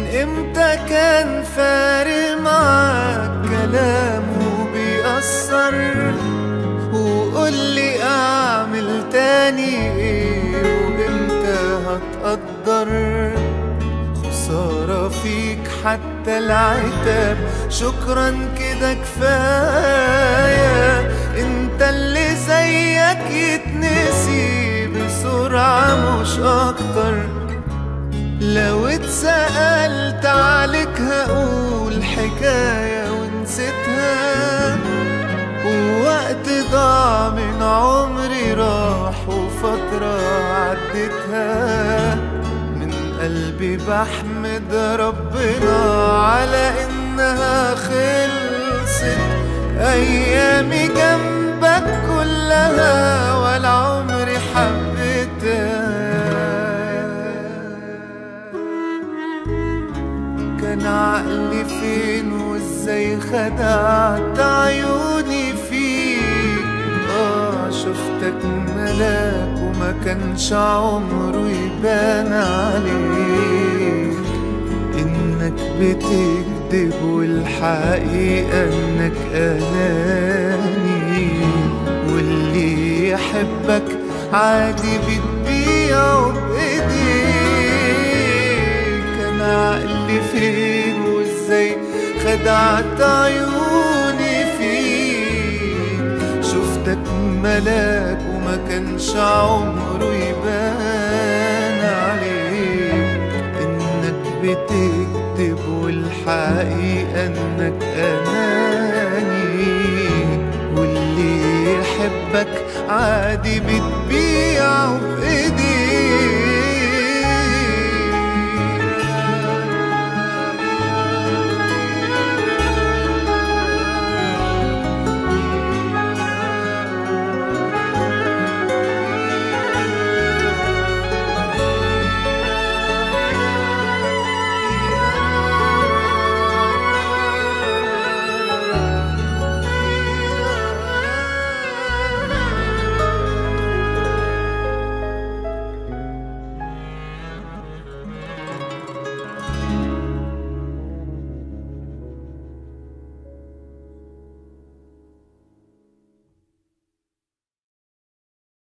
امتى كان فارق معاك كلامه بيأثر وقولي اعمل تاني ايه وامتى هتقدر خسارة فيك حتى العتاب شكرا كده كفاية انت اللي زيك يتنسي بسرعة مش اكتر لو اتسألت عليك هقول حكاية ونسيتها ووقت ضاع من عمري راح وفترة عدتها من قلبي بحمد ربنا على انها خلصت ايامي جنبك كلها ولا عمري حبيتها كان عقلي فين وازاي خدعت عيوني فيك اه شفتك ملاك وما كانش عمره يبان عليك انك بتكذب والحقيقة انك اناني واللي يحبك عادي بتبيعه بايديك كان عقلي فين وازاي خدعت عيوني فيك شفتك ملاك وما كانش عمره يبان عليك انك بتكذب والحقيقة انك اناني واللي يحبك عادي بتبيعه بايديك